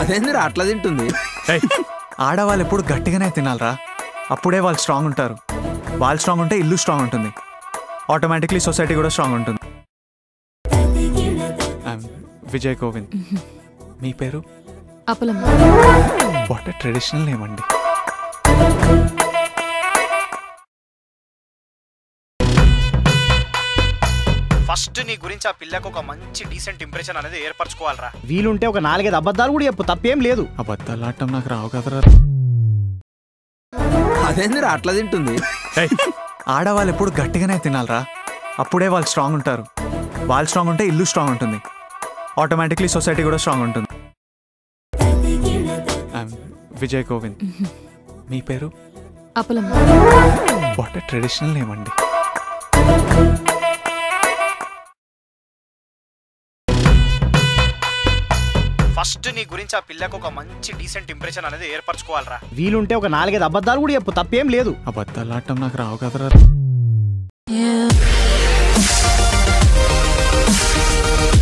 అదేందిరా అట్లా తింటుంది ఏయ్, ఆడవాళ్ళు ఎప్పుడు గట్టిగానే తినాలరా అప్పుడే వాళ్ళు స్ట్రాంగ్ ఉంటారు వాళ్ళు స్ట్రాంగ్ ఉంటే ఇల్లు స్ట్రాంగ్ ఉంటుంది ఆటోమేటిక్లీ సొసైటీ కూడా స్ట్రాంగ్ ఉంటుంది ఐఎమ్ విజయ్ గోవింద్ మీ పేరు అపలమ్మ వాట్ ట్రెడిషనల్ నేమ్ అండి ఫస్ట్ నీ గురించి ఆ పిల్లకు ఒక మంచి డీసెంట్ ఇంప్రెషన్ అనేది ఏర్పరచుకోవాలరా వీలుంటే ఒక నాలుగైదు అబద్ధాలు కూడా చెప్పు తప్పేం లేదు అబద్ధాలు ఆడటం నాకు రావు కదరా అదేందిరా అట్లా తింటుంది ఏయ్, ఆడవాళ్ళు ఎప్పుడు గట్టిగానే తినాలరా అప్పుడే వాళ్ళు స్ట్రాంగ్ ఉంటారు వాళ్ళు స్ట్రాంగ్ ఉంటే ఇల్లు స్ట్రాంగ్ ఉంటుంది ఆటోమేటిక్లీ సొసైటీ కూడా స్ట్రాంగ్ ఉంటుంది ఐఎమ్ విజయ్ గోవింద్ మీ పేరు అపలమ్మ వాట్ ట్రెడిషనల్ నేమ్ అండి ఫస్ట్ నీ గురించి ఆ పిల్లకు ఒక మంచి డీసెంట్ ఇంప్రెషన్ అనేది ఏర్పరచుకోవాలరా వీలుంటే ఒక నాలుగైదు అబద్ధాలు కూడా చెప్పు తప్పేం లేదు అబద్ధాలు ఆడటం నాకు రావు కదరా